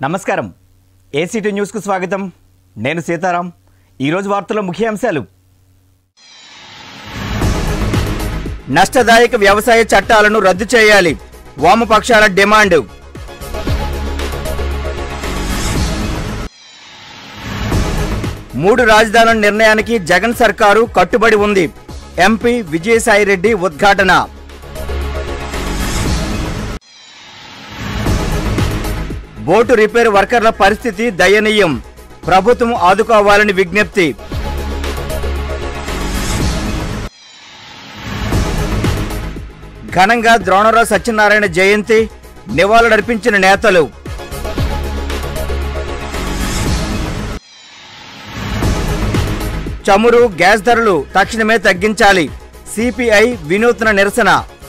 నమస్కారం ఏసీటీ న్యూస్కు స్వాగతం నేను సీతారాం ఈరోజు వార్తల్లో ముఖ్య అంశాలు నష్టదాయక వ్యవసాయ చట్టాలను రద్దు చేయాలి వామపక్షాల డిమాండ్ మూడు రాజధానుల నిర్ణయానికి జగన్ సర్కారు కట్టుబడి ఉంది ఎంపీ విజయసాయిరెడ్డి ఉద్ఘాటన బోటు రిపేర్ వర్కర్ల పరిస్థితి దయనీయం ప్రభుత్వం ఆదుకోవాలని విజ్ఞప్తి ఘనంగా ద్రోణరావు సత్యనారాయణ జయంతి నివాళులర్పించిన నేతలు చమురు గ్యాస్ ధరలు తక్షణమే తగ్గించాలి సిపిఐ వినూత్న నిరసన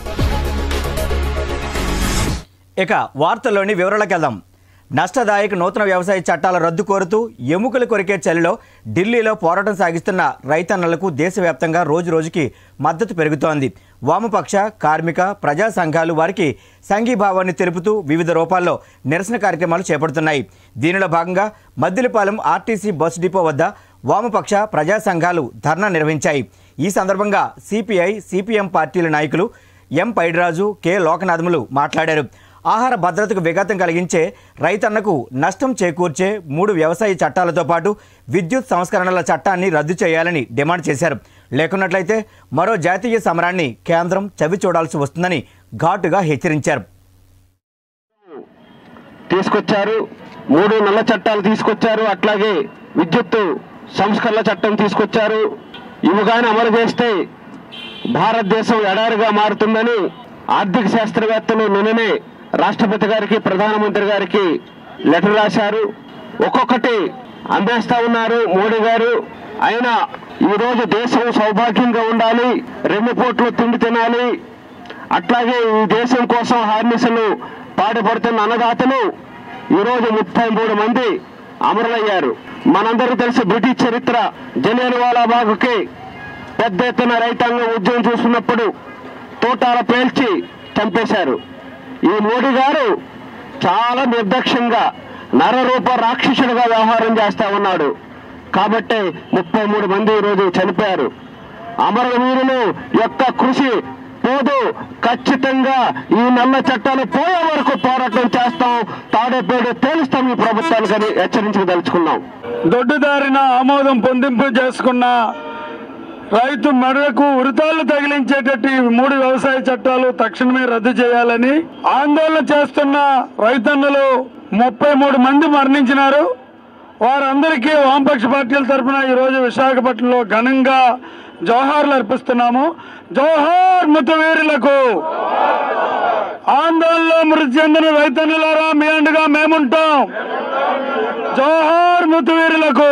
ఇక వార్తల్లోని వివరాలకు వెళ్దాం నష్టదాయక నూతన వ్యవసాయ చట్టాల రద్దు కోరుతూ ఎముకలు కొరికే చలిలో ఢిల్లీలో పోరాటం సాగిస్తున్న రైతన్నలకు దేశవ్యాప్తంగా రోజు రోజుకి మద్దతు పెరుగుతోంది వామపక్ష కార్మిక ప్రజా సంఘాలు వారికి సంఘీభావాన్ని తెలుపుతూ వివిధ రూపాల్లో నిరసన కార్యక్రమాలు చేపడుతున్నాయి దీనిలో భాగంగా మద్దిలపాలెం ఆర్టీసీ బస్ డిపో వద్ద వామపక్ష ప్రజా సంఘాలు ధర్నా నిర్వహించాయి ఈ సందర్భంగా సిపిఐ సిపిఎం పార్టీల నాయకులు ఎం పైడిరాజు కె లోకనాథములు మాట్లాడారు ఆహార భద్రతకు విఘాతం కలిగించే రైతన్నకు నష్టం చేకూర్చే మూడు వ్యవసాయ చట్టాలతో పాటు విద్యుత్ సంస్కరణల చట్టాన్ని రద్దు చేయాలని డిమాండ్ చేశారు లేకున్నట్లయితే మరో జాతీయ సమరాన్ని కేంద్రం చవి చూడాల్సి వస్తుందని ఘాటుగా హెచ్చరించారు తీసుకొచ్చారు మూడు నల్ల చట్టాలు తీసుకొచ్చారు అట్లాగే విద్యుత్ సంస్కరణల చట్టం తీసుకొచ్చారు ఇవి కానీ అమలు చేస్తే భారతదేశం ఎడారిగా మారుతుందని ఆర్థిక శాస్త్రవేత్తలు నిన్ననే రాష్ట్రపతి గారికి ప్రధానమంత్రి గారికి లెటర్ రాశారు ఒక్కొక్కటి అమ్మేస్తా ఉన్నారు మోడీ గారు అయినా ఈరోజు దేశం సౌభాగ్యంగా ఉండాలి రెండు పూట్లు తిండి తినాలి అట్లాగే ఈ దేశం కోసం హార్నిసలు పాటుపడుతున్న అన్నదాతలు ఈరోజు ముప్పై మూడు మంది అమరులయ్యారు మనందరికీ తెలుసు బ్రిటిష్ చరిత్ర జలియన్ వాలాబాగుకి పెద్ద ఎత్తున రైతాంగం ఉద్యమం చూస్తున్నప్పుడు తోటాల పేల్చి చంపేశారు ఈ మోడీ గారు చాలా నిర్దక్ష్యంగా నరరూప రాక్షసుడిగా వ్యవహారం చేస్తా ఉన్నాడు కాబట్టే ముప్పై మూడు మంది ఈరోజు చనిపోయారు అమరవీరులు యొక్క కృషి పోదు ఖచ్చితంగా ఈ నల్ల చట్టాలు పోయే వరకు పోరాటం చేస్తాం తాడేపేడు తేలుస్తాం ఈ ప్రభుత్వానికి హెచ్చరించదలుచుకున్నాం దొడ్డుదారిన ఆమోదం పొందింపు చేసుకున్న రైతు మెడకు ఉరితాళ్లు తగిలించేటట్టు ఈ మూడు వ్యవసాయ చట్టాలు తక్షణమే రద్దు చేయాలని ఆందోళన చేస్తున్న రైతన్నలు ముప్పై మూడు మంది మరణించినారు వారందరికీ వామపక్ష పార్టీల తరఫున ఈరోజు విశాఖపట్నంలో ఘనంగా జోహార్లు అర్పిస్తున్నాము జోహార్ మృతవీరులకు ఆందోళనలో మృతి చెందిన రైతన్నులారా మీ అండగా మేముంటాం జోహార్ మృతవీరులకు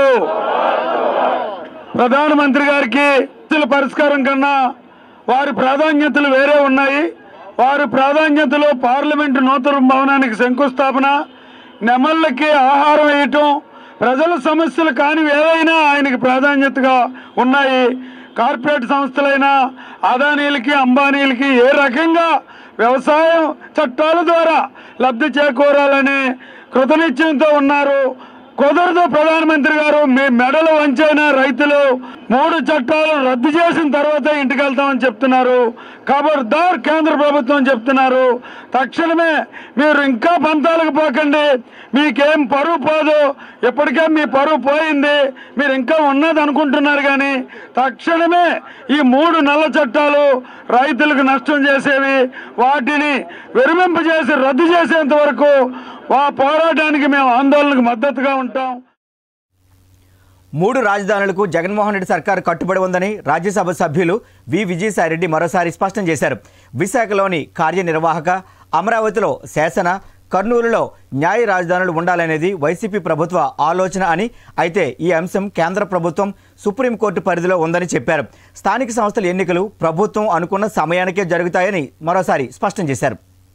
ప్రధానమంత్రి గారికి సమస్యల పరిష్కారం కన్నా వారి ప్రాధాన్యతలు వేరే ఉన్నాయి వారి ప్రాధాన్యతలు పార్లమెంటు నూతన భవనానికి శంకుస్థాపన నెమళ్ళకి ఆహారం వేయటం ప్రజల సమస్యలు కానివి ఏవైనా ఆయనకి ప్రాధాన్యతగా ఉన్నాయి కార్పొరేట్ సంస్థలైనా అదానీలకి అంబానీలకి ఏ రకంగా వ్యవసాయం చట్టాల ద్వారా లబ్ధి చేకూరాలని కృతనిశ్చయంతో ఉన్నారు కుదరదు ప్రధానమంత్రి గారు మీ మెడలు వంచైన రైతులు మూడు చట్టాలు రద్దు చేసిన తర్వాత ఇంటికి వెళ్తామని చెప్తున్నారు ఖబర్దార్ కేంద్ర ప్రభుత్వం చెప్తున్నారు తక్షణమే మీరు ఇంకా పంతాలకు పోకండి మీకేం పరువు పోదు ఇప్పటికే మీ పరువు పోయింది మీరు ఇంకా ఉన్నది అనుకుంటున్నారు కానీ తక్షణమే ఈ మూడు నల్ల చట్టాలు రైతులకు నష్టం చేసేవి వాటిని విరమింపజేసి రద్దు చేసేంత వరకు ఆ పోరాటానికి మేము ఆందోళనకు మద్దతుగా ఉంటాం మూడు రాజధానులకు జగన్మోహన్ రెడ్డి సర్కారు కట్టుబడి ఉందని రాజ్యసభ సభ్యులు వి విజయసాయిరెడ్డి మరోసారి స్పష్టం చేశారు విశాఖలోని కార్యనిర్వాహక అమరావతిలో శాసన కర్నూలులో న్యాయ రాజధానులు ఉండాలనేది వైసీపీ ప్రభుత్వ ఆలోచన అని అయితే ఈ అంశం కేంద్ర ప్రభుత్వం సుప్రీంకోర్టు పరిధిలో ఉందని చెప్పారు స్థానిక సంస్థల ఎన్నికలు ప్రభుత్వం అనుకున్న సమయానికే జరుగుతాయని మరోసారి స్పష్టం చేశారు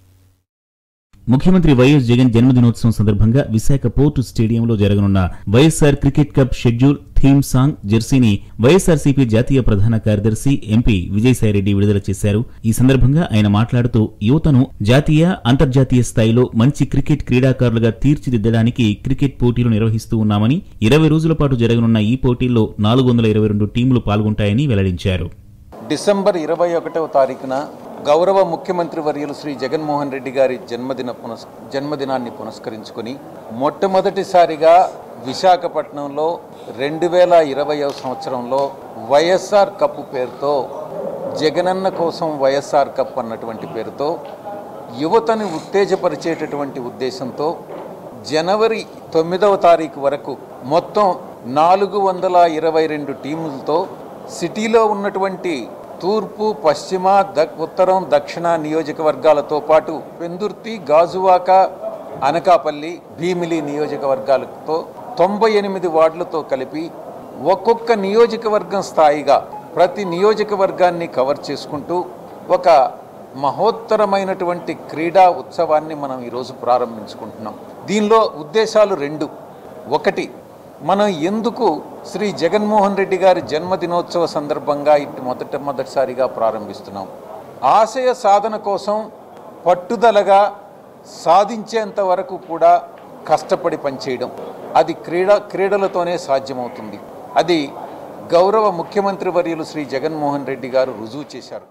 ముఖ్యమంత్రి వైఎస్ జగన్ జన్మదినోత్సవం సందర్భంగా విశాఖ పోర్టు స్టేడియంలో జరగనున్న YSR cricket cup schedule theme song జెర్సీని వైఎస్ఆర్సీపీ జాతీయ ప్రధాన కార్యదర్శి ఎంపీ విజయసాయిరెడ్డి విడుదల చేశారు ఈ సందర్భంగా ఆయన మాట్లాడుతూ యువతను జాతీయ అంతర్జాతీయ స్థాయిలో మంచి క్రికెట్ క్రీడాకారులుగా తీర్చిదిద్దడానికి క్రికెట్ పోటీలు నిర్వహిస్తూ ఉన్నామని ఇరవై రోజుల పాటు జరగనున్న ఈ పోటీల్లో నాలుగు వందల ఇరవై రెండు టీంలు పాల్గొంటాయని వెల్లడించారు డిసెంబర్ ఇరవై ఒకటవ తారీఖున గౌరవ ముఖ్యమంత్రి వర్యులు శ్రీ జగన్మోహన్ రెడ్డి గారి జన్మదిన పునస్ జన్మదినాన్ని పునస్కరించుకొని మొట్టమొదటిసారిగా విశాఖపట్నంలో రెండు వేల ఇరవయవ సంవత్సరంలో వైఎస్ఆర్ కప్ పేరుతో జగనన్న కోసం వైఎస్ఆర్ కప్ అన్నటువంటి పేరుతో యువతని ఉత్తేజపరిచేటటువంటి ఉద్దేశంతో జనవరి తొమ్మిదవ తారీఖు వరకు మొత్తం నాలుగు వందల ఇరవై రెండు టీములతో సిటీలో ఉన్నటువంటి తూర్పు పశ్చిమ ద ఉత్తరం దక్షిణ నియోజకవర్గాలతో పాటు పెందుర్తి గాజువాక అనకాపల్లి భీమిలి నియోజకవర్గాలతో తొంభై ఎనిమిది వార్డులతో కలిపి ఒక్కొక్క నియోజకవర్గం స్థాయిగా ప్రతి నియోజకవర్గాన్ని కవర్ చేసుకుంటూ ఒక మహోత్తరమైనటువంటి క్రీడా ఉత్సవాన్ని మనం ఈరోజు ప్రారంభించుకుంటున్నాం దీనిలో ఉద్దేశాలు రెండు ఒకటి మనం ఎందుకు శ్రీ జగన్మోహన్ రెడ్డి గారి జన్మదినోత్సవ సందర్భంగా ఇటు మొదట మొదటిసారిగా ప్రారంభిస్తున్నాం ఆశయ సాధన కోసం పట్టుదలగా సాధించేంత వరకు కూడా కష్టపడి పనిచేయడం అది క్రీడ క్రీడలతోనే సాధ్యమవుతుంది అది గౌరవ ముఖ్యమంత్రి వర్యులు శ్రీ జగన్మోహన్ రెడ్డి గారు రుజువు చేశారు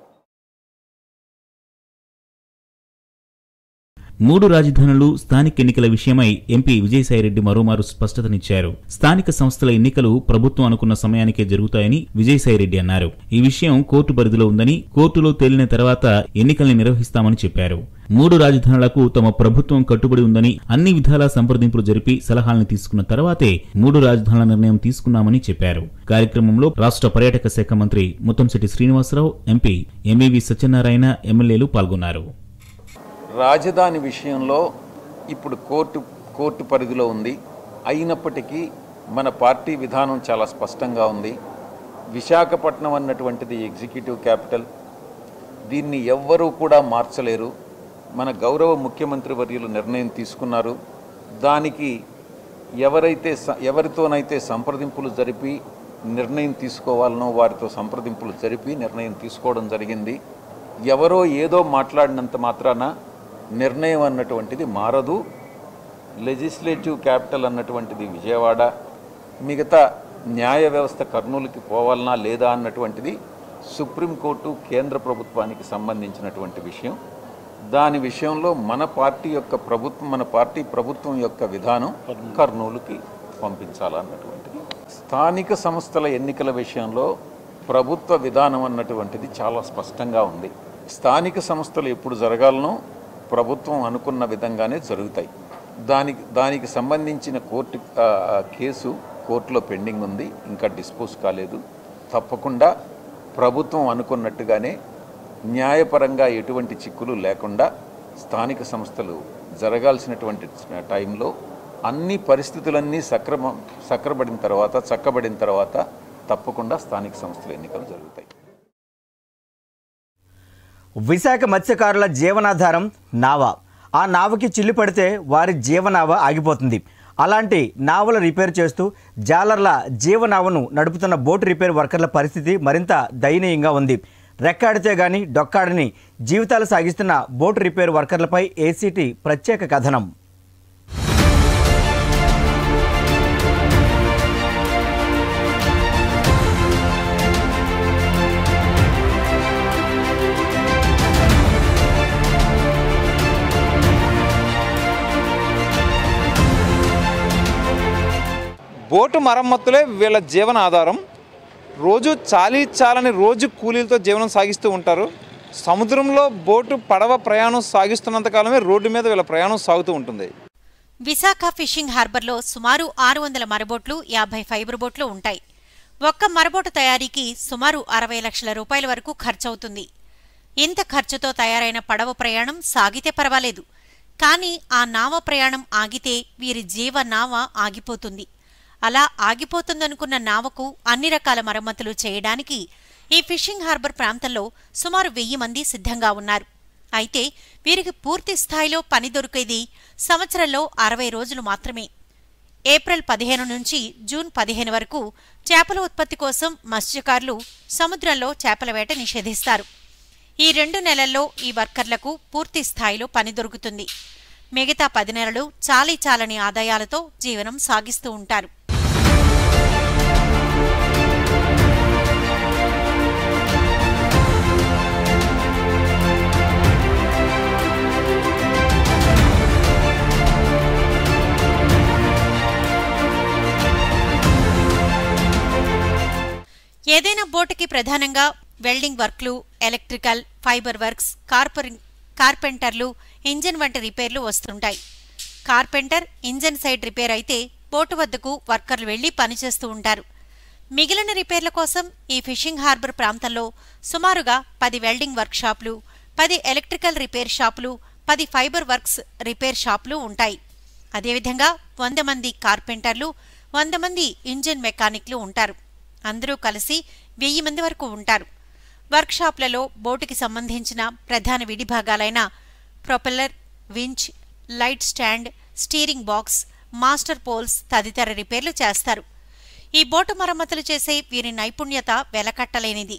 మూడు రాజధానులు స్థానిక ఎన్నికల విషయమై ఎంపీ విజయసాయిరెడ్డి మరోమారు స్పష్టతనిచ్చారు స్థానిక సంస్థల ఎన్నికలు ప్రభుత్వం అనుకున్న సమయానికే జరుగుతాయని విజయసాయిరెడ్డి అన్నారు ఈ విషయం కోర్టు పరిధిలో ఉందని కోర్టులో తేలిన తర్వాత ఎన్నికల్ని నిర్వహిస్తామని చెప్పారు మూడు రాజధానులకు తమ ప్రభుత్వం కట్టుబడి ఉందని అన్ని విధాలా సంప్రదింపులు జరిపి సలహాలను తీసుకున్న తర్వాతే మూడు రాజధానుల నిర్ణయం తీసుకున్నామని చెప్పారు కార్యక్రమంలో రాష్ట్ర పర్యాటక శాఖ మంత్రి ముత్తంశెట్టి శ్రీనివాసరావు ఎంపీ ఎంఈవి సత్యనారాయణ ఎమ్మెల్యేలు పాల్గొన్నారు రాజధాని విషయంలో ఇప్పుడు కోర్టు కోర్టు పరిధిలో ఉంది అయినప్పటికీ మన పార్టీ విధానం చాలా స్పష్టంగా ఉంది విశాఖపట్నం అన్నటువంటిది ఎగ్జిక్యూటివ్ క్యాపిటల్ దీన్ని ఎవ్వరూ కూడా మార్చలేరు మన గౌరవ ముఖ్యమంత్రి వర్యులు నిర్ణయం తీసుకున్నారు దానికి ఎవరైతే స- ఎవరితోనైతే సంప్రదింపులు జరిపి నిర్ణయం తీసుకోవాలనో వారితో సంప్రదింపులు జరిపి నిర్ణయం తీసుకోవడం జరిగింది ఎవరో ఏదో మాట్లాడినంత మాత్రాన నిర్ణయం అన్నటువంటిది మారదు లెజిస్లేటివ్ క్యాపిటల్ అన్నటువంటిది విజయవాడ మిగతా న్యాయ వ్యవస్థ కర్నూలుకి పోవాలనా లేదా అన్నటువంటిది సుప్రీంకోర్టు కేంద్ర ప్రభుత్వానికి సంబంధించినటువంటి విషయం దాని విషయంలో మన పార్టీ యొక్క ప్రభుత్వం మన పార్టీ ప్రభుత్వం యొక్క విధానం కర్నూలుకి పంపించాలన్నటువంటిది స్థానిక సంస్థల ఎన్నికల విషయంలో ప్రభుత్వ విధానం అన్నటువంటిది చాలా స్పష్టంగా ఉంది స్థానిక సంస్థలు ఎప్పుడు జరగాలనో ప్రభుత్వం అనుకున్న విధంగానే జరుగుతాయి దానికి దానికి సంబంధించిన కోర్టు ఆ, ఆ, కేసు కోర్టులో పెండింగ్ ఉంది ఇంకా డిస్పోజ్ కాలేదు తప్పకుండా ప్రభుత్వం అనుకున్నట్టుగానే న్యాయపరంగా ఎటువంటి చిక్కులు లేకుండా స్థానిక సంస్థలు జరగాల్సినటువంటి టైంలో అన్ని పరిస్థితులన్నీ సక్రమ సక్రబడిన తర్వాత చక్కబడిన తర్వాత తప్పకుండా స్థానిక సంస్థల ఎన్నికలు జరుగుతాయి విశాఖ మత్స్యకారుల జీవనాధారం నావ ఆ నావకి చిల్లు పడితే వారి జీవనావ ఆగిపోతుంది అలాంటి నావలు రిపేర్ చేస్తూ జాలర్ల జీవనావను నడుపుతున్న బోటు రిపేర్ వర్కర్ల పరిస్థితి మరింత దయనీయంగా ఉంది రెక్కాడితే గాని డొక్కాడని జీవితాలు సాగిస్తున్న బోటు రిపేర్ వర్కర్లపై ఏసీటీ ప్రత్యేక కథనం బోటు మరమ్మతులే వీళ్ళ జీవన ఆధారం రోజు చాలీ చాలని రోజు కూలీలతో జీవనం సాగిస్తూ ఉంటారు సముద్రంలో బోటు పడవ ప్రయాణం సాగిస్తున్నంత కాలమే రోడ్డు మీద వీళ్ళ ప్రయాణం సాగుతూ ఉంటుంది విశాఖ ఫిషింగ్ హార్బర్లో సుమారు ఆరు వందల మరబోట్లు యాభై ఫైబర్ బోట్లు ఉంటాయి ఒక్క మరబోటు తయారీకి సుమారు అరవై లక్షల రూపాయల వరకు ఖర్చవుతుంది ఇంత ఖర్చుతో తయారైన పడవ ప్రయాణం సాగితే పర్వాలేదు కానీ ఆ నావ ప్రయాణం ఆగితే వీరి జీవ నావ ఆగిపోతుంది అలా ఆగిపోతుందనుకున్న నావకు అన్ని రకాల మరమ్మతులు చేయడానికి ఈ ఫిషింగ్ హార్బర్ ప్రాంతంలో సుమారు వెయ్యి మంది సిద్ధంగా ఉన్నారు అయితే వీరికి పూర్తి స్థాయిలో పని దొరికేది సంవత్సరంలో అరవై రోజులు మాత్రమే ఏప్రిల్ పదిహేను నుంచి జూన్ పదిహేను వరకు చేపల ఉత్పత్తి కోసం మత్స్యకారులు సముద్రంలో చేపల వేట నిషేధిస్తారు ఈ రెండు నెలల్లో ఈ వర్కర్లకు పూర్తి స్థాయిలో పని దొరుకుతుంది మిగతా పది నెలలు చాలీ చాలని ఆదాయాలతో జీవనం సాగిస్తూ ఉంటారు ఏదైనా బోటుకి ప్రధానంగా వెల్డింగ్ వర్క్లు ఎలక్ట్రికల్ ఫైబర్ వర్క్స్ కార్పొరి- కార్పెంటర్లు ఇంజిన్ వంటి రిపేర్లు వస్తుంటాయి కార్పెంటర్ ఇంజిన్ సైడ్ రిపేర్ అయితే బోటు వద్దకు వర్కర్లు వెళ్లి పనిచేస్తూ ఉంటారు మిగిలిన రిపేర్ల కోసం ఈ ఫిషింగ్ హార్బర్ ప్రాంతంలో సుమారుగా పది వెల్డింగ్ వర్క్ షాపులు పది ఎలక్ట్రికల్ రిపేర్ షాపులు పది ఫైబర్ వర్క్స్ రిపేర్ షాపులు ఉంటాయి అదేవిధంగా వంద మంది కార్పెంటర్లు వంద మంది ఇంజిన్ మెకానిక్లు ఉంటారు అందరూ కలిసి వెయ్యి మంది వరకు ఉంటారు వర్క్షాప్లలో బోటుకి సంబంధించిన ప్రధాన విడిభాగాలైన propeller winch light stand steering box master poles తదితర రిపేర్లు చేస్తారు ఈ బోటు మరమ్మతులు చేసే వీరి నైపుణ్యత వెలకట్టలేనిది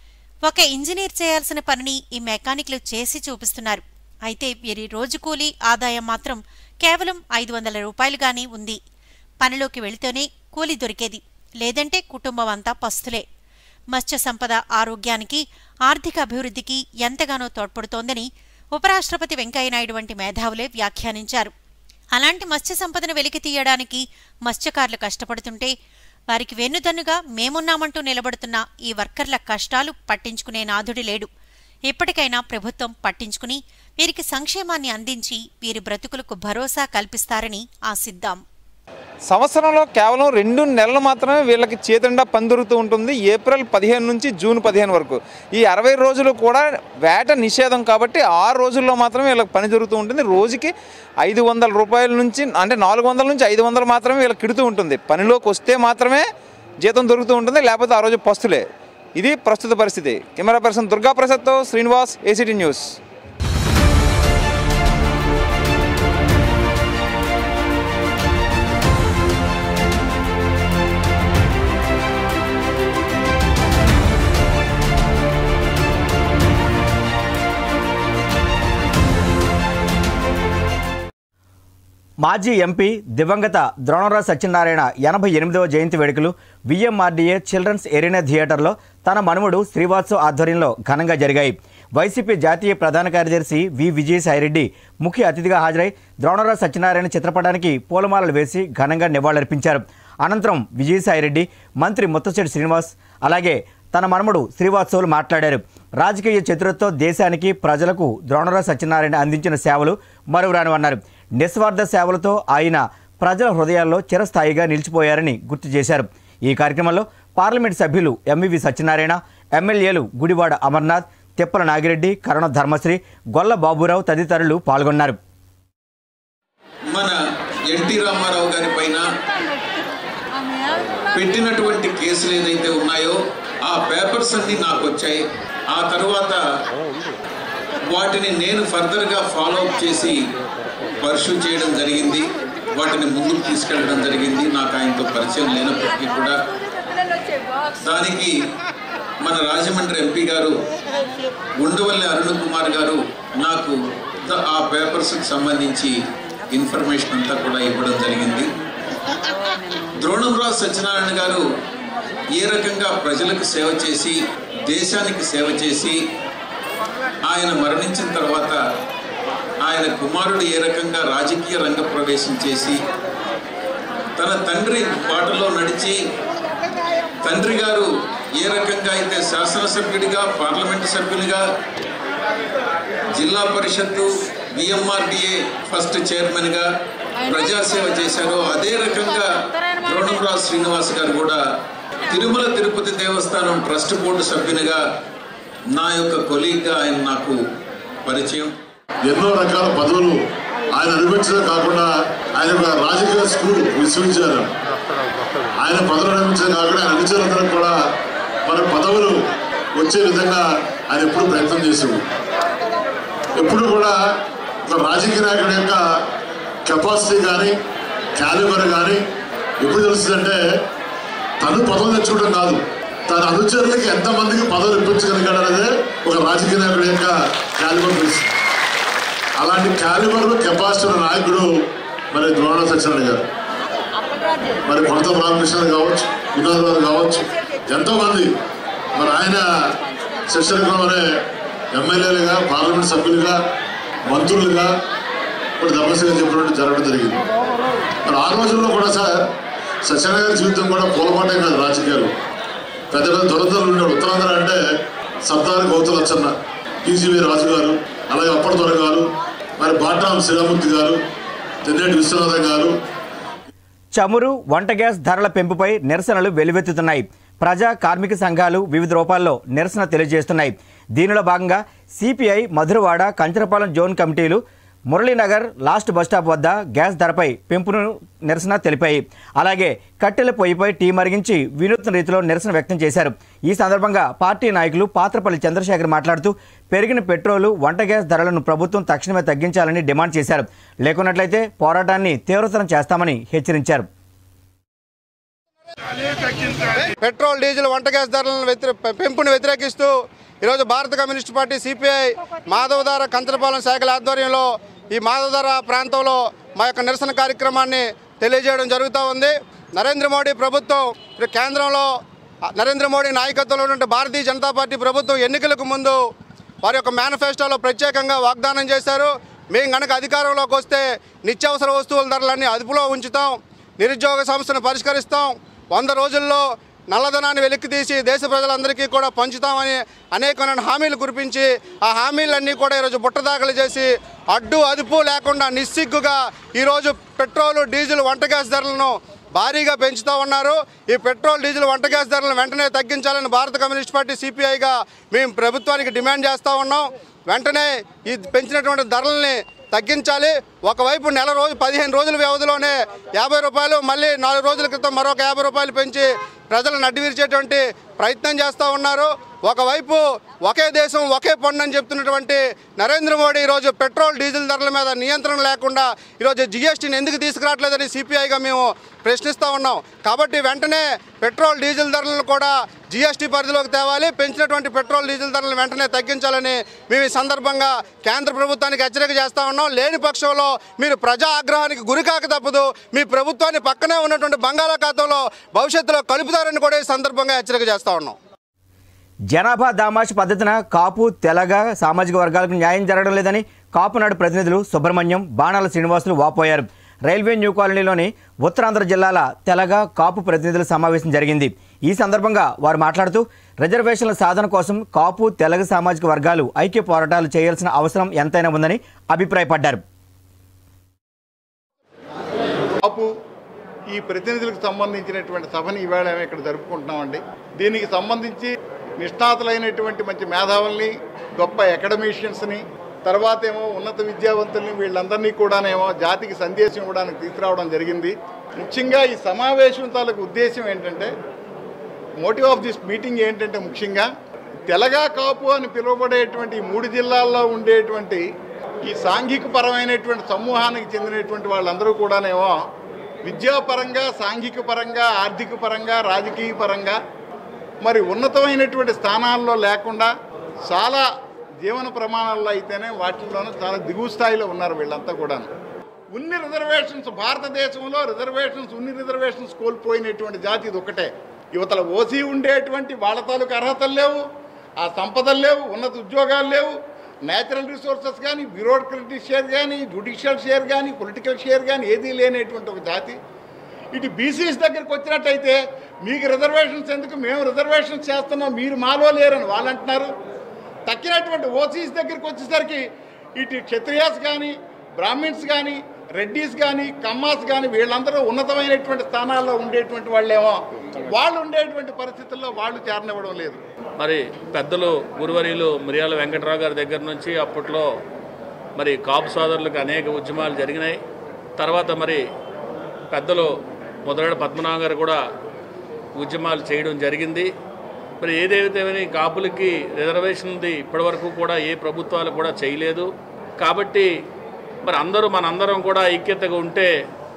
ఒక ఇంజనీర్ చేయాల్సిన పనిని ఈ మెకానిక్లు చేసి చూపిస్తున్నారు అయితే వీరి రోజు కూలీ ఆదాయం మాత్రం కేవలం ఐదు వందల రూపాయలుగానే ఉంది పనిలోకి వెళితేనే కూలీ దొరికేది లేదంటే కుటుంబం అంతా పస్తులే మత్స్య సంపద ఆరోగ్యానికి ఆర్థిక అభివృద్ధికి ఎంతగానో తోడ్పడుతోందని ఉపరాష్ట్రపతి వెంకయ్యనాయుడు వంటి మేధావులే వ్యాఖ్యానించారు అలాంటి మత్స్య సంపదను వెలికి తీయడానికి మత్స్యకారులు కష్టపడుతుంటే వారికి వెన్నుదన్నుగా మేమున్నామంటూ నిలబడుతున్న ఈ వర్కర్ల కష్టాలు పట్టించుకునే నాథుడి లేడు ఇప్పటికైనా ప్రభుత్వం పట్టించుకుని వీరికి సంక్షేమాన్ని అందించి వీరి బ్రతుకులకు భరోసా కల్పిస్తారని ఆశిద్దాం సంవత్సరంలో కేవలం రెండు నెలలు మాత్రమే వీళ్ళకి చేతుండా పని దొరుకుతూ ఉంటుంది ఏప్రిల్ పదిహేను నుంచి జూన్ పదిహేను వరకు ఈ అరవై రోజులు కూడా వేట నిషేధం కాబట్టి ఆ రోజుల్లో మాత్రమే వీళ్ళకి పని జరుగుతూ ఉంటుంది రోజుకి ఐదు వందల రూపాయల నుంచి అంటే నాలుగు వందల నుంచి ఐదు వందలు మాత్రమే వీళ్ళకి కిడుతూ ఉంటుంది పనిలోకి వస్తే మాత్రమే జీతం దొరుకుతూ ఉంటుంది లేకపోతే ఆ రోజు పస్తులే ఇది ప్రస్తుత పరిస్థితి కెమెరా పర్సన్ దుర్గా ప్రసాద్తో శ్రీనివాస్ ఏసీటీ న్యూస్ మాజీ ఎంపీ దివంగత ద్రోణరావు సత్యనారాయణ ఎనభై ఎనిమిదవ జయంతి వేడుకలు విఎంఆర్డీఏ చిల్డ్రన్స్ ఎరీనా థియేటర్లో తన మనుమడు శ్రీవాత్సవ్ ఆధ్వర్యంలో ఘనంగా జరిగాయి వైసీపీ జాతీయ ప్రధాన కార్యదర్శి వి విజయసాయిరెడ్డి ముఖ్య అతిథిగా హాజరై ద్రోణరావు సత్యనారాయణ చిత్రపటానికి పూలమాలలు వేసి ఘనంగా నివాళులర్పించారు అనంతరం విజయసాయిరెడ్డి మంత్రి ముత్తశెట్టి శ్రీనివాస్ అలాగే తన మనముడు శ్రీవాత్సవులు మాట్లాడారు రాజకీయ చతురతో దేశానికి ప్రజలకు ద్రోణరావు సత్యనారాయణ అందించిన సేవలు మరువురానివన్నారు నిస్వార్థ సేవలతో ఆయన ప్రజల హృదయాల్లో చిరస్థాయిగా నిలిచిపోయారని గుర్తు చేశారు ఈ కార్యక్రమంలో పార్లమెంట్ సభ్యులు ఎంవివి సత్యనారాయణ ఎమ్మెల్యేలు గుడివాడ అమర్నాథ్ తిప్పల నాగిరెడ్డి కరణ ధర్మశ్రీ గొల్ల బాబురావు తదితరులు పాల్గొన్నారు మన ఎన్టీ రామారావు గారి పైన పెట్టినటువంటి కేసులు ఏదైతే ఉన్నాయో ఆ పేపర్స్ అన్ని నాకు వచ్చాయి ఆ తర్వాత వాటిని నేను ఫర్దర్గా ఫాలో అప్ చేసి పర్సూ చేయడం జరిగింది వాటిని ముందుకు తీసుకెళ్ళడం జరిగింది నాకు ఆయనతో పరిచయం లేనప్పటికీ కూడా దానికి మన రాజమండ్రి ఎంపీ గారు ఉండవల్లి అరుణ్ కుమార్ గారు నాకు ద- ఆ పేపర్స్కి సంబంధించి ఇన్ఫర్మేషన్ అంతా కూడా ఇవ్వడం జరిగింది ద్రోణంరావు సత్యనారాయణ గారు ఏ రకంగా ప్రజలకు సేవ చేసి దేశానికి సేవ చేసి ఆయన మరణించిన తర్వాత ఆయన కుమారుడు ఏ రకంగా రాజకీయ రంగ ప్రవేశం చేసి తన తండ్రి బాటలో నడిచి తండ్రి గారు ఏ రకంగా అయితే శాసనసభ్యుడిగా పార్లమెంటు సభ్యునిగా జిల్లా పరిషత్తు బిఎంఆర్డిఏ ఫస్ట్ చైర్మన్గా ప్రజాసేవ చేశారో అదే రకంగా ద్రోణంరావు శ్రీనివాస్ గారు కూడా తిరుమల తిరుపతి దేవస్థానం ట్రస్ట్ బోర్డు సభ్యునిగా నా యొక్క కొలీగ్గా ఆయన నాకు పరిచయం ఎన్నో రకాల పదవులు ఆయన అనుభవించడం కాకుండా ఆయన ఒక రాజకీయ స్కూల్ విశ్వవిద్యాలయం ఆయన పదవులు అనుభవించడం కాకుండా ఆయన అనుచరులందరూ కూడా మన పదవులు వచ్చే విధంగా ఆయన ఎప్పుడు ప్రయత్నం చేసేవాడు ఎప్పుడు కూడా ఒక రాజకీయ నాయకుడి యొక్క కెపాసిటీ కానీ క్యాలిబర్ కానీ ఎప్పుడు తెలుస్తుందంటే తను పదవులు తెచ్చుకోవడం కాదు తన అనుచరులకి ఎంతమందికి పదవులు ఇప్పించగలిగాడు అనేది ఒక రాజకీయ నాయకుడి యొక్క క్యాలిబర్ తెలుస్తుంది అలాంటి క్యాలిబర్ కెపాసిటీ ఉన్న నాయకుడు మరి ద్రోణ సత్యనారాయణ గారు మరి కొడత రామకృష్ణ కావచ్చు వినోద్ గారు కావచ్చు ఎంతో మంది మరి ఆయన శిక్షణ అనే ఎమ్మెల్యేలుగా పార్లమెంట్ సభ్యులుగా మంత్రులుగా ఇప్పుడు దమస్గా చెప్పినట్టు జరగడం జరిగింది మరి ఆ రోజుల్లో కూడా సార్ సత్యనారాయణ గారి జీవితం కూడా పూలపాటే కాదు రాజకీయాలు పెద్ద పెద్ద దురంతలు ఉండేవాడు ఉత్తరాంధ్ర అంటే సర్దార్ గౌతమ్ లచ్చన్న పీజీవి రాజు గారు అలాగే అప్పటి దొర గారు మరి బాటాం శ్రీరామూర్తి గారు తెన్నేటి విశ్వనాథం గారు చమురు వంట గ్యాస్ ధరల పెంపుపై నిరసనలు వెలువెత్తుతున్నాయి ప్రజా కార్మిక సంఘాలు వివిధ రూపాల్లో నిరసన తెలియజేస్తున్నాయి దీనిలో భాగంగా సిపిఐ మధురవాడ కంచరపాలెం జోన్ కమిటీలు మురళీనగర్ లాస్ట్ బస్టాప్ వద్ద గ్యాస్ ధరపై పెంపును నిరసన తెలిపాయి అలాగే కట్టెల పొయ్యిపై టీ మరిగించి వినూత్న రీతిలో నిరసన వ్యక్తం చేశారు ఈ సందర్భంగా పార్టీ నాయకులు పాత్రపల్లి చంద్రశేఖర్ మాట్లాడుతూ పెరిగిన పెట్రోలు వంట గ్యాస్ ధరలను ప్రభుత్వం తక్షణమే తగ్గించాలని డిమాండ్ చేశారు లేకున్నట్లయితే పోరాటాన్ని తీవ్రతరం చేస్తామని హెచ్చరించారు పెట్రోల్ డీజిల్ వంట గ్యాస్ ధరలను వ్యతిరే పెంపుని వ్యతిరేకిస్తూ ఈరోజు భారత communist party CPI Madhavadhara Kancharapalem శాఖల ఆధ్వర్యంలో ఈ మాధవధార ప్రాంతంలో మా యొక్క నిరసన కార్యక్రమాన్ని తెలియజేయడం జరుగుతూ ఉంది నరేంద్ర మోడీ ప్రభుత్వం ఇప్పుడు కేంద్రంలో నరేంద్ర మోడీ నాయకత్వంలో ఉన్నటువంటి భారతీయ జనతా పార్టీ ప్రభుత్వం ఎన్నికలకు ముందు వారి యొక్క మేనిఫెస్టోలో ప్రత్యేకంగా వాగ్దానం చేశారు మేము గనక అధికారంలోకి వస్తే నిత్యావసర వస్తువుల ధరలన్నీ అదుపులో ఉంచుతాం నిరుద్యోగ సమస్యను పరిష్కరిస్తాం వంద రోజుల్లో నల్లధనాన్ని వెలికి తీసి దేశ ప్రజలందరికీ కూడా పంచుతామని అనేకమైన హామీలు కురిపించి ఆ హామీలన్నీ కూడా ఈరోజు బుట్టదాఖలు చేసి అడ్డు అదుపు లేకుండా నిస్సిగ్గుగా ఈరోజు పెట్రోలు డీజిల్ వంట గ్యాస్ ధరలను భారీగా పెంచుతూ ఉన్నారు ఈ పెట్రోల్ డీజిల్ వంట గ్యాస్ ధరలను వెంటనే తగ్గించాలని భారత కమ్యూనిస్ట్ పార్టీ సిపిఐగా మేము ప్రభుత్వానికి డిమాండ్ చేస్తూ ఉన్నాం వెంటనే ఈ పెంచినటువంటి ధరల్ని తగ్గించాలి ఒకవైపు నెల రోజు పదిహేను రోజుల వ్యవధిలోనే యాభై రూపాయలు మళ్ళీ నాలుగు రోజుల క్రితం మరొక యాభై రూపాయలు పెంచి ప్రజలను అడ్డువిరిచేటువంటి ప్రయత్నం చేస్తూ ఉన్నారు ఒకవైపు ఒకే దేశం ఒకే పన్ను అని చెప్తున్నటువంటి నరేంద్ర మోడీ ఈరోజు పెట్రోల్ డీజిల్ ధరల మీద నియంత్రణ లేకుండా ఈరోజు జిఎస్టీని ఎందుకు తీసుకురావట్లేదని సిపిఐగా మేము ప్రశ్నిస్తూ ఉన్నాం కాబట్టి వెంటనే పెట్రోల్ డీజిల్ ధరలను కూడా జిఎస్టీ పరిధిలోకి తేవాలి పెంచినటువంటి పెట్రోల్ డీజిల్ ధరలను వెంటనే తగ్గించాలని మేము ఈ సందర్భంగా కేంద్ర ప్రభుత్వానికి హెచ్చరిక చేస్తా ఉన్నాం లేని పక్షంలో మీరు ప్రజా ఆగ్రహానికి గురికాక తప్పదు మీ ప్రభుత్వాన్ని పక్కనే ఉన్నటువంటి బంగాళాఖాతంలో భవిష్యత్తులో కలుపుతారని కూడా ఈ సందర్భంగా హెచ్చరిక చేస్తా ఉన్నాం జనాభా దామాష్ పద్ధతిన కాపు తెలగ సామాజిక వర్గాలకు న్యాయం జరగడం లేదని కాపునాడు ప్రతినిధులు సుబ్రహ్మణ్యం బాణాల శ్రీనివాసులు వాపోయారు రైల్వే న్యూ కాలనీలోని ఉత్తరాంధ్ర జిల్లాల తెలగ కాపు ప్రతినిధుల సమావేశం జరిగింది ఈ సందర్భంగా వారు మాట్లాడుతూ రిజర్వేషన్ల సాధన కోసం కాపు తెలగ సామాజిక వర్గాలు ఐక్య పోరాటాలు చేయాల్సిన అవసరం ఎంతైనా ఉందని అభిప్రాయపడ్డారు కాపు ఈ ప్రతినిధులకు సంబంధించినటువంటి సభని ఈవేళ మేము ఇక్కడ జరుపుకుంటున్నామండి దీనికి సంబంధించి నిష్ణాతులైనటువంటి మంచి మేధావుల్ని గొప్ప అకాడమీషియన్స్ని తర్వాత ఏమో ఉన్నత విద్యావంతుల్ని వీళ్ళందరినీ కూడానేమో జాతికి సందేశం ఇవ్వడానికి తీసుకురావడం జరిగింది ముఖ్యంగా ఈ సమావేశం తాలూకు ఉద్దేశం ఏంటంటే మోటివ్ ఆఫ్ దిస్ మీటింగ్ ఏంటంటే ముఖ్యంగా తెలగా కాపు అని పిలువబడేటువంటి ఈ మూడు జిల్లాల్లో ఉండేటువంటి ఈ సాంఘిక పరమైనటువంటి సమూహానికి చెందినటువంటి వాళ్ళందరూ కూడానేమో విద్యాపరంగా సాంఘిక పరంగా ఆర్థిక పరంగా రాజకీయ పరంగా మరి ఉన్నతమైనటువంటి స్థానాల్లో లేకుండా చాలా జీవన ప్రమాణాల్లో అయితేనే వాటిల్లోనూ చాలా దిగువ స్థాయిలో ఉన్నారు వీళ్ళంతా కూడా ఉన్ని రిజర్వేషన్స్ భారతదేశంలో రిజర్వేషన్స్ ఉన్ని రిజర్వేషన్స్ కోల్పోయినటువంటి జాతి ఇది ఒకటే యువతల ఓసీ ఉండేటువంటి వాళ్ళ తాలూకు అర్హతలు లేవు ఆ సంపదలు లేవు ఉన్నత ఉద్యోగాలు లేవు నేచురల్ రిసోర్సెస్ కానీ బ్యూరోక్రటిక్ షేర్ కానీ జ్యుడిషియల్ షేర్ కానీ పొలిటికల్ షేర్ కానీ ఏదీ లేనటువంటి ఒక జాతి ఇటు బీసీస్ దగ్గరికి వచ్చినట్టయితే మీకు రిజర్వేషన్స్ ఎందుకు మేము రిజర్వేషన్స్ చేస్తున్నాం మీరు మాలో లేరని వాళ్ళు అంటున్నారు తక్కినటువంటి ఓసీస్ దగ్గరికి వచ్చేసరికి ఇటు క్షత్రియాస్ కానీ బ్రాహ్మిన్స్ కానీ రెడ్డిస్ కానీ కమ్మాస్ కానీ వీళ్ళందరూ ఉన్నతమైనటువంటి స్థానాల్లో ఉండేటువంటి వాళ్ళేమో వాళ్ళు ఉండేటువంటి పరిస్థితుల్లో వాళ్ళు చేరనివ్వడం లేదు మరి పెద్దలు గురువరీలు మిరియాల వెంకటరావు గారి దగ్గర నుంచి అప్పట్లో మరి కాపు సోదరులకు అనేక ఉద్యమాలు జరిగినాయి తర్వాత మరి పెద్దలు మొదలైన పద్మనాభం గారు కూడా ఉద్యమాలు చేయడం జరిగింది మరి ఏదైతే కాపులకి రిజర్వేషన్ ఉంది ఇప్పటివరకు కూడా ఏ ప్రభుత్వాలు కూడా చేయలేదు కాబట్టి మరి అందరూ మనందరం కూడా ఐక్యతగా ఉంటే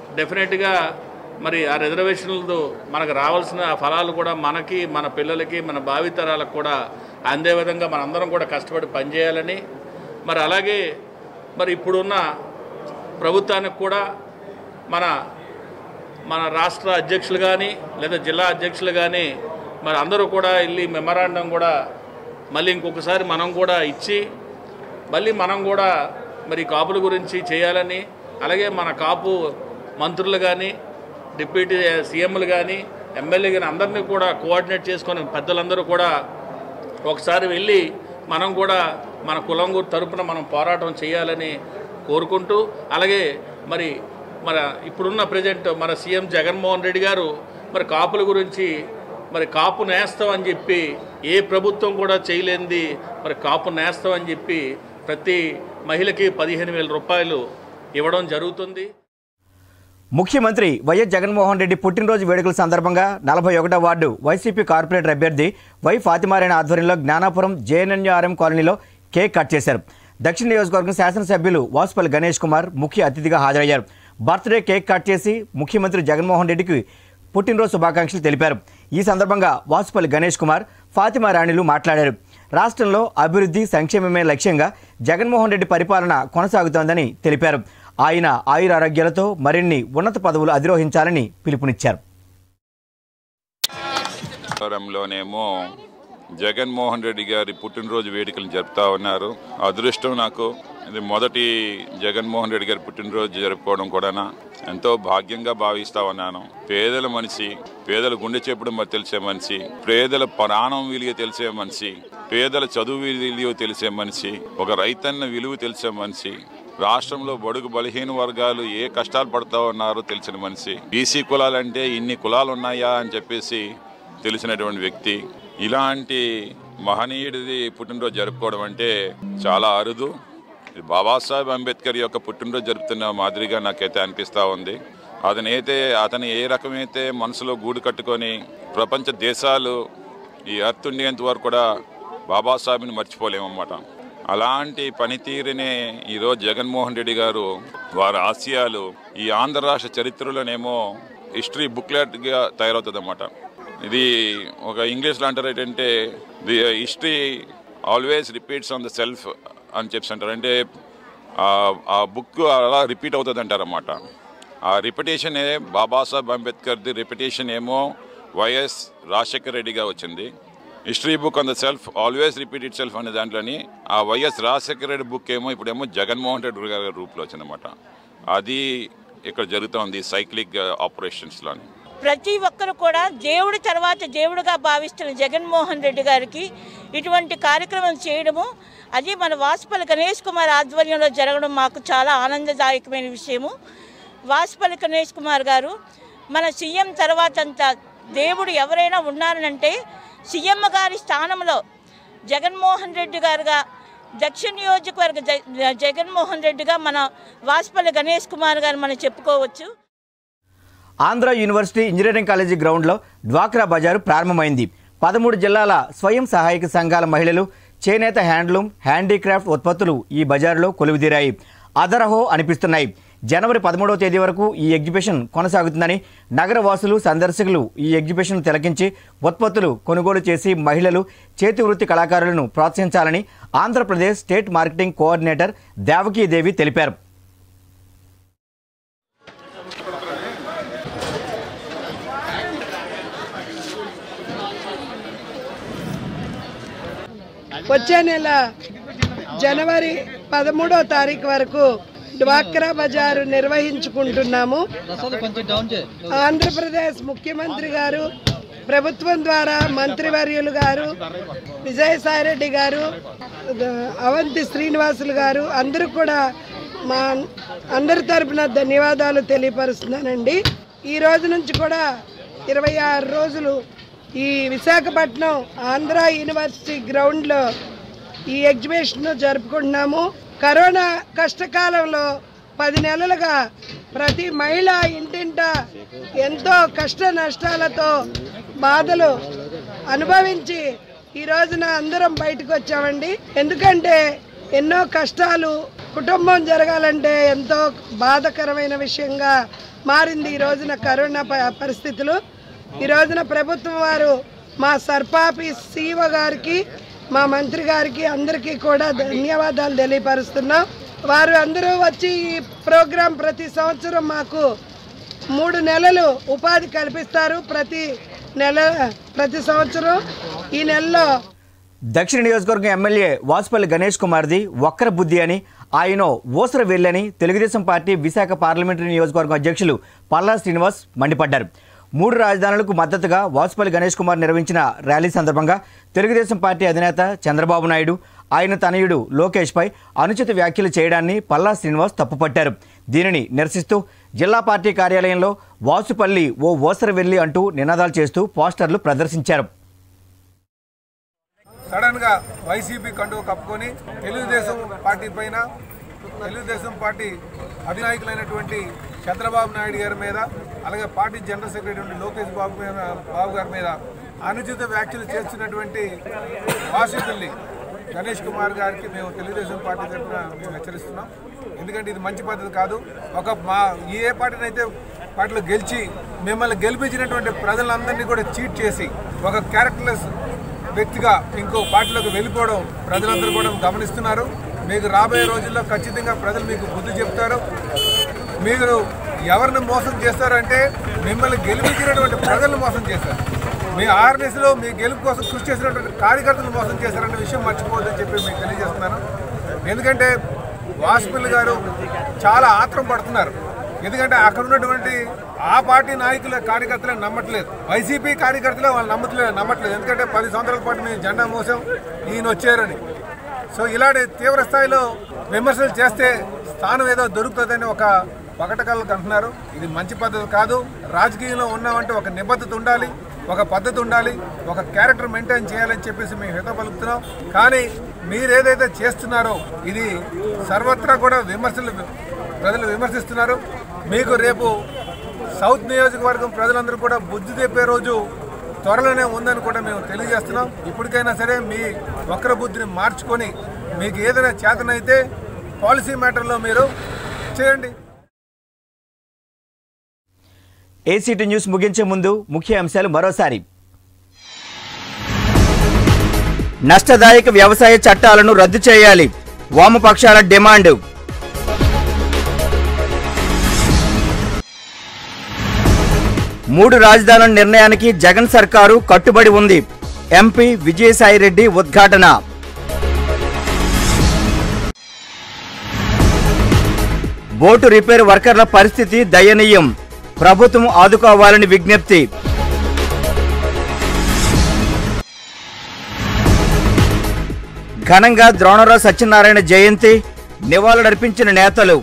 డెఫినెట్గా మరి ఆ రిజర్వేషన్లతో మనకు రావాల్సిన ఫలాలు కూడా మనకి మన పిల్లలకి మన భావితరాలకు కూడా అందే విధంగా మనందరం కూడా కష్టపడి పనిచేయాలని మరి అలాగే మరి ఇప్పుడున్న ప్రభుత్వానికి కూడా మన మన రాష్ట్ర అధ్యక్షులు కానీ లేదా జిల్లా అధ్యక్షులు కానీ మరి అందరూ కూడా వెళ్ళి మెమరాండం కూడా మళ్ళీ ఇంకొకసారి మనం కూడా ఇచ్చి మళ్ళీ మనం కూడా మరి కాపుల గురించి చేయాలని అలాగే మన కాపు మంత్రులు కానీ డిప్యూటీ సీఎంలు కానీ ఎమ్మెల్యే కానీ అందరినీ కూడా కోఆర్డినేట్ చేసుకొని పెద్దలందరూ కూడా ఒకసారి వెళ్ళి మనం కూడా మన కులం గురి తరపున మనం పోరాటం చేయాలని కోరుకుంటూ అలాగే మరి మన ఇప్పుడున్న ప్రజెంట్ మన సీఎం జగన్మోహన్ రెడ్డి గారు మరి కాపుల గురించి మరి కాపు నేస్తం అని చెప్పి ఏ ప్రభుత్వం కూడా చేయలేనిది మరి కాపు నేస్తం అని చెప్పి ప్రతి మహిళకి పదిహేను వేల రూపాయలు ఇవ్వడం జరుగుతుంది ముఖ్యమంత్రి వైఎస్ జగన్మోహన్ రెడ్డి పుట్టినరోజు వేడుకల సందర్భంగా నలభై ఒకటో వార్డు వైసీపీ కార్పొరేటర్ అభ్యర్థి వై ఫాతిమారాయణ ఆధ్వర్యంలో జ్ఞానాపురం జేఎన్ఎన్యూఆర్ఎం కాలనీలో కేక్ కట్ చేశారు దక్షిణ నియోజకవర్గం శాసనసభ్యులు వాసుపల్లి గణేష్ కుమార్ ముఖ్య అతిథిగా హాజరయ్యారు బర్త్డే కేక్ కట్ చేసి ముఖ్యమంత్రి జగన్మోహన్ రెడ్డికి పుట్టినరోజు శుభాకాంక్షలు తెలిపారు ఈ సందర్భంగా వాసుపల్లి గణేష్ కుమార్ ఫాతిమా రాణిలు మాట్లాడారు రాష్ట్రంలో అభివృద్ధి సంక్షేమమే లక్ష్యంగా జగన్మోహన్ రెడ్డి పరిపాలన కొనసాగుతోందని తెలిపారు ఆయన ఆయురారోగ్యాలతో మరిన్ని ఉన్నత పదవులు అధిరోహించాలని పిలుపునిచ్చారు లోనేమో జగన్మోహన్ రెడ్డి గారి పుట్టినరోజు వేడుకలు జరుపుతా ఉన్నారు అదృష్టం నాకు ఇది మొదటి జగన్మోహన్ రెడ్డి గారి పుట్టినరోజు జరుపుకోవడం కూడా ఎంతో భాగ్యంగా భావిస్తా ఉన్నాను పేదల మనిషి పేదల గుండె చెప్పుడు మరి తెలిసే మనిషి పేదల ప్రాణం విలువ తెలిసే మనిషి పేదల చదువు విలువ తెలిసే మనిషి ఒక రైతన్న విలువ తెలిసే మనిషి రాష్ట్రంలో బడుగు బలహీన వర్గాలు ఏ కష్టాలు పడతా ఉన్నారో తెలిసిన మనిషి బీసీ కులాలంటే ఇన్ని కులాలు ఉన్నాయా అని చెప్పేసి తెలిసినటువంటి వ్యక్తి ఇలాంటి మహనీయుడిది పుట్టినరోజు జరుపుకోవడం అంటే చాలా అరుదు ఇది బాబాసాహెబ్ అంబేద్కర్ యొక్క పుట్టినరోజు జరుపుతున్న మాదిరిగా నాకైతే అనిపిస్తూ ఉంది అతనైతే అతను ఏ రకమైతే మనసులో గూడు కట్టుకొని ప్రపంచ దేశాలు ఈ అర్త్ ఉండేంత వరకు కూడా బాబాసాహెబ్ని మర్చిపోలేమన్నమాట అలాంటి పనితీరునే ఈరోజు జగన్మోహన్ రెడ్డి గారు వారి ఆశయాలు ఈ ఆంధ్ర రాష్ట్ర చరిత్రలోనేమో హిస్టరీ బుక్లెట్గా తయారవుతుంది ఇది ఒక ఇంగ్లీష్లో అంటారు ఏంటంటే the history always repeats on the self అని చెప్పి అంటారు అంటే ఆ- ఆ బుక్ అలా రిపీట్ అవుతుంది అంటారన్నమాట ఆ రిపిటేషన్ బాబాసాహెబ్ అంబేద్కర్ది రిపిటేషన్ ఏమో వైఎస్ రాజశేఖర రెడ్డిగా వచ్చింది history book on the self always repeat it self అనే దాంట్లోని ఆ వైఎస్ రాజశేఖర రెడ్డి బుక్ ఏమో ఇప్పుడేమో జగన్మోహన్ రెడ్డి గారి రూపులో వచ్చిందన్నమాట అది ఇక్కడ జరుగుతోంది సైక్లిక్ ఆపరేషన్స్లోని ప్రతి ఒక్కరు కూడా దేవుడి తర్వాత దేవుడిగా భావిస్తున్న జగన్మోహన్ రెడ్డి గారికి ఇటువంటి కార్యక్రమం చేయడము అది మన వాసుపల్లి గణేష్ కుమార్ ఆధ్వర్యంలో జరగడం మాకు చాలా ఆనందదాయకమైన విషయము వాసుపల్లి గణేష్ కుమార్ గారు మన సీఎం తర్వాత అంతా దేవుడు ఎవరైనా ఉన్నారనంటే సీఎం గారి స్థానంలో జగన్మోహన్ రెడ్డి గారుగా దక్షిణ నియోజకవర్గ జ- జగన్మోహన్ రెడ్డిగా మన వాసుపల్లి గణేష్ కుమార్ గారు మనం చెప్పుకోవచ్చు ఆంధ్ర యూనివర్సిటీ ఇంజనీరింగ్ కాలేజీ గ్రౌండ్లో డ్వాక్రా బజారు ప్రారంభమైంది పదమూడు జిల్లాల స్వయం సహాయక సంఘాల మహిళలు చేనేత హ్యాండ్లూమ్ హ్యాండీక్రాఫ్ట్ ఉత్పత్తులు ఈ బజారులో కొలువుదీరాయి అదరహో అనిపిస్తున్నాయి జనవరి పదమూడవ తేదీ వరకు ఈ ఎగ్జిబిషన్ కొనసాగుతుందని నగర వాసులు సందర్శకులు ఈ ఎగ్జిబిషన్ తిలకించి ఉత్పత్తులు కొనుగోలు చేసి మహిళలు చేతి వృత్తి కళాకారులను ప్రోత్సహించాలని Andhra Pradesh state marketing coordinator Devakidevi తెలిపారు వచ్చే నెల జనవరి పదమూడో తారీఖు వరకు డ్వాక్రా బజారు నిర్వహించుకుంటున్నాము ఆంధ్రప్రదేశ్ ముఖ్యమంత్రి గారు ప్రభుత్వం ద్వారా మంత్రివర్యులు గారు విజయసాయిరెడ్డి గారు అవంతి శ్రీనివాసులు గారు అందరూ కూడా మా అందరి తరపున ధన్యవాదాలు తెలియపరుస్తున్నానండి ఈ రోజు నుంచి కూడా ఇరవై ఆరు రోజులు ఈ విశాఖపట్నం ఆంధ్ర యూనివర్సిటీ గ్రౌండ్లో ఈ ఎగ్జిబిషన్ జరుపుకుంటున్నాము కరోనా కష్టకాలంలో పది నెలలుగా ప్రతి మహిళ ఇంటింట ఎంతో కష్ట నష్టాలతో బాధలు అనుభవించి ఈ రోజున అందరం బయటకు వచ్చామండి ఎందుకంటే ఎన్నో కష్టాలు కుటుంబం జరగాలంటే ఎంతో బాధకరమైన విషయంగా మారింది ఈ రోజున కరోనా ప- పరిస్థితులు ఈ రోజున ప్రభుత్వం వారు మా సర్పాపి సీవ గారికి మా మంత్రి గారికి అందరికీ కూడా ధన్యవాదాలు తెలియపరుస్తున్నాం వారు అందరూ వచ్చి ఈ ప్రోగ్రాం ప్రతి సంవత్సరం మాకు మూడు నెలలు ఉపాధి కల్పిస్తారు ప్రతి నెల ప్రతి సంవత్సరం ఈ నెలలో దక్షిణ నియోజకవర్గం ఎమ్మెల్యే వాసుపల్లి గణేష్ కుమార్ది వక్ర బుద్ధి అని ఆయన ఓసర వెళ్ళని తెలుగుదేశం పార్టీ విశాఖ పార్లమెంటరీ నియోజకవర్గం అధ్యక్షులు పల్లా శ్రీనివాస్ మండిపడ్డారు మూడు రాజధానులకు మద్దతుగా వాసుపల్లి గణేష్ కుమార్ నిర్వహించిన ర్యాలీ సందర్భంగా తెలుగుదేశం పార్టీ అధినేత చంద్రబాబు నాయుడు ఆయన తనయుడు లోకేష్పై అనుచిత వ్యాఖ్యలు చేయడాన్ని పల్లా శ్రీనివాస్ తప్పుపట్టారు దీనిని నిరసిస్తూ జిల్లా పార్టీ కార్యాలయంలో వాసుపల్లి ఓ ఓసర వెళ్ళి అంటూ నినాదాలు చేస్తూ పోస్టర్లు ప్రదర్శించారు సడన్ గా వైసీపీ కండువ కప్పుకొని తెలుగుదేశం పార్టీ పైన తెలుగుదేశం పార్టీ అధినాయకులైనటువంటి చంద్రబాబు నాయుడు గారి మీద అలాగే party general secretary Lokesh Babu మీద బాబు గారి మీద అనుచిత వ్యాఖ్యలు చేస్తున్నటువంటి వాసితుల్ని గణేష్ కుమార్ గారికి మేము తెలుగుదేశం పార్టీ తరఫున మేము హెచ్చరిస్తున్నాం ఎందుకంటే ఇది మంచి పద్ధతి కాదు ఒక మా ఏ పార్టీనైతే పార్టీలో గెలిచి మిమ్మల్ని గెలిపించినటువంటి ప్రజలందరినీ కూడా చీట్ చేసి ఒక క్యారెక్టర్లెస్ వ్యక్తిగా ఇంకో పార్టీలోకి వెళ్ళిపోవడం ప్రజలందరూ కూడా గమనిస్తున్నారు మీకు రాబోయే రోజుల్లో ఖచ్చితంగా ప్రజలు మీకు బుద్ధి చెప్తారు మీరు ఎవరిని మోసం చేస్తారంటే మిమ్మల్ని గెలిపించినటువంటి ప్రజలను మోసం చేశారు మీ ఆర్ఎస్లో మీ గెలుపు కోసం కృషి చేసినటువంటి కార్యకర్తలు మోసం చేశారనే విషయం మర్చిపోవద్దని చెప్పి మీకు తెలియజేస్తున్నాను ఎందుకంటే వాజ్పేయి గారు చాలా ఆత్రం పడుతున్నారు ఎందుకంటే అక్కడ ఉన్నటువంటి ఆ పార్టీ నాయకుల కార్యకర్తలే నమ్మట్లేదు వైసీపీ కార్యకర్తలే వాళ్ళు నమ్మట్లేదు నమ్మట్లేదు ఎందుకంటే పది సంవత్సరాల పాటు మేము జెండా మోసాం ఈయన వచ్చారని సో ఇలాంటి తీవ్ర స్థాయిలో విమర్శలు చేస్తే స్థానం ఏదో దొరుకుతుందని ఒక పకటకాలకు అంటున్నారు ఇది మంచి పద్ధతి కాదు రాజకీయంలో ఉన్నామంటే ఒక నిబద్ధత ఉండాలి ఒక పద్ధతి ఉండాలి ఒక క్యారెక్టర్ మెయింటైన్ చేయాలని చెప్పేసి మేము హిత పలుకుతున్నాం కానీ మీరు ఏదైతే చేస్తున్నారో ఇది సర్వత్రా కూడా విమర్శలు ప్రజలు విమర్శిస్తున్నారు మీకు రేపు సౌత్ నియోజకవర్గం ప్రజలందరూ కూడా బుద్ధి తెప్పే రోజు త్వరలోనే ఉందని కూడా మేము తెలియజేస్తున్నాం ఇప్పటికైనా సరే మీ వక్ర బుద్ధిని మార్చుకొని మీకు ఏదైనా చేతనైతే పాలసీ మ్యాటర్లో మీరు చేయండి ఏసీటీ న్యూస్ ముగించే ముందు ముఖ్య అంశాలు మరోసారి నష్టదాయక వ్యవసాయ చట్టాలను రద్దు చేయాలి వామపక్షాల డిమాండ్ మూడు రాజధానుల నిర్ణయానికి జగన్ సర్కారు కట్టుబడి ఉంది ఎంపీ విజయసాయిరెడ్డి ఉద్ఘాటన బోటు రిపేర్ వర్కర్ల పరిస్థితి దయనీయం ప్రభుత్వం ఆదుకోవాలని విజ్ఞప్తి ఘనంగా ద్రోణరావు సత్యనారాయణ జయంతి నివాళులర్పించిన నేతలు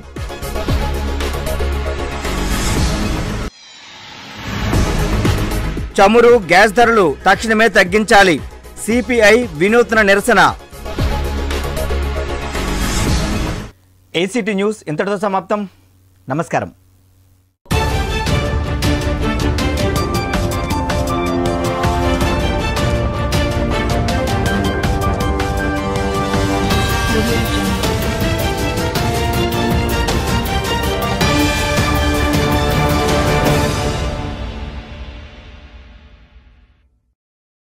చమురు గ్యాస్ ధరలు తక్షణమే తగ్గించాలి సిపిఐ వినూత్న నిరసన ఏసీటీ న్యూస్ ఇంతటితో సమాప్తం నమస్కారం